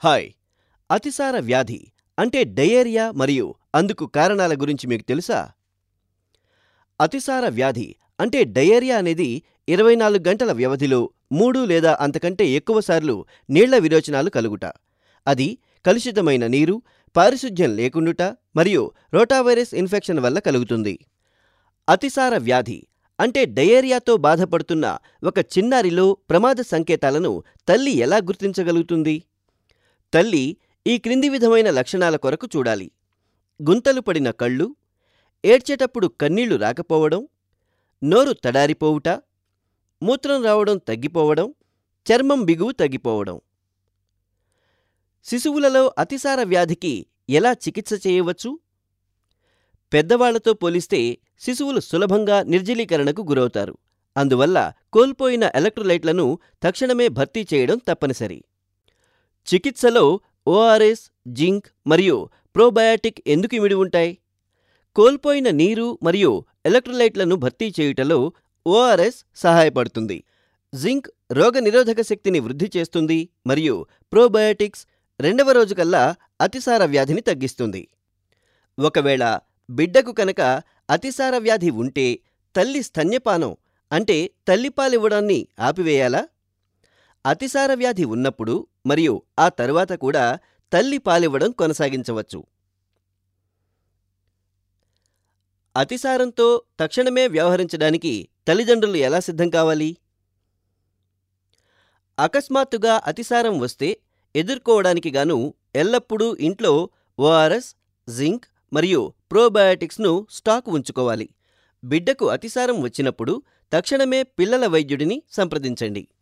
hi అతిసార వ్యాధి అంటే diarrhoea మరియు అందుకు కారణాల గురించి మీకు తెలుసా అతిసార వ్యాధి అంటే డయేరియా అనేది ఇరవై నాలుగు గంటల వ్యవధిలో మూడు లేదా అంతకంటే ఎక్కువసార్లు నీళ్ల విరోచనాలు కలుగుట అది కలుషితమైన నీరు పారిశుధ్యం లేకుండుట మరియు రోటావైరస్ ఇన్ఫెక్షన్ వల్ల కలుగుతుంది అతిసార వ్యాధి అంటే డయేరియాతో బాధపడుతున్న ఒక చిన్నారిలో ప్రమాద సంకేతాలను తల్లి ఎలా గుర్తించగలుగుతుంది తల్లి ఈ క్రింది విధమైన లక్షణాల కొరకు చూడాలి గుంతలు పడిన కళ్ళు ఏడ్చేటప్పుడు కన్నీళ్లు రాకపోవడం నోరు తడారిపోవుట మూత్రం రావడం తగ్గిపోవడం చర్మం బిగువు తగ్గిపోవడం శిశువులలో అతిసార వ్యాధికి ఎలా చికిత్స చేయవచ్చు పెద్దవాళ్లతో పోలిస్తే శిశువులు సులభంగా నిర్జలీకరణకు గురవుతారు అందువల్ల కోల్పోయిన ఎలక్ట్రోలైట్లను తక్షణమే భర్తీ చేయడం తప్పనిసరి చికిత్సలో ఓఆర్ఎస్ జింక్ మరియు ప్రోబయాటిక్ ఎందుకు ఇమిడి ఉంటాయి కోల్పోయిన నీరు మరియు ఎలక్ట్రోలైట్లను భర్తీ చేయుటలో ఓఆర్ఎస్ సహాయపడుతుంది జింక్ రోగనిరోధక శక్తిని వృద్ధి చేస్తుంది మరియు ప్రోబయాటిక్స్ రెండవ రోజుకల్లా అతిసార వ్యాధిని తగ్గిస్తుంది ఒకవేళ బిడ్డకు కనుక అతిసార వ్యాధి ఉంటే తల్లి స్తన్యపానం అంటే తల్లిపాలివ్వడాన్ని ఆపివేయాలా అతిసార వ్యాధి ఉన్నప్పుడు మరియు ఆ తరువాత కూడా తల్లి పాలివ్వడం కొనసాగించవచ్చు అతిసారంతో తక్షణమే వ్యవహరించడానికి తల్లిదండ్రులు ఎలా సిద్ధం కావాలి అకస్మాత్తుగా అతిసారం వస్తే ఎదుర్కోవడానికి గాను ఎల్లప్పుడూ ఇంట్లో ఓఆర్ఎస్ జింక్ మరియు ప్రోబయాటిక్స్ను స్టాక్ ఉంచుకోవాలి బిడ్డకు అతిసారం వచ్చినప్పుడు తక్షణమే పిల్లల వైద్యుడిని సంప్రదించండి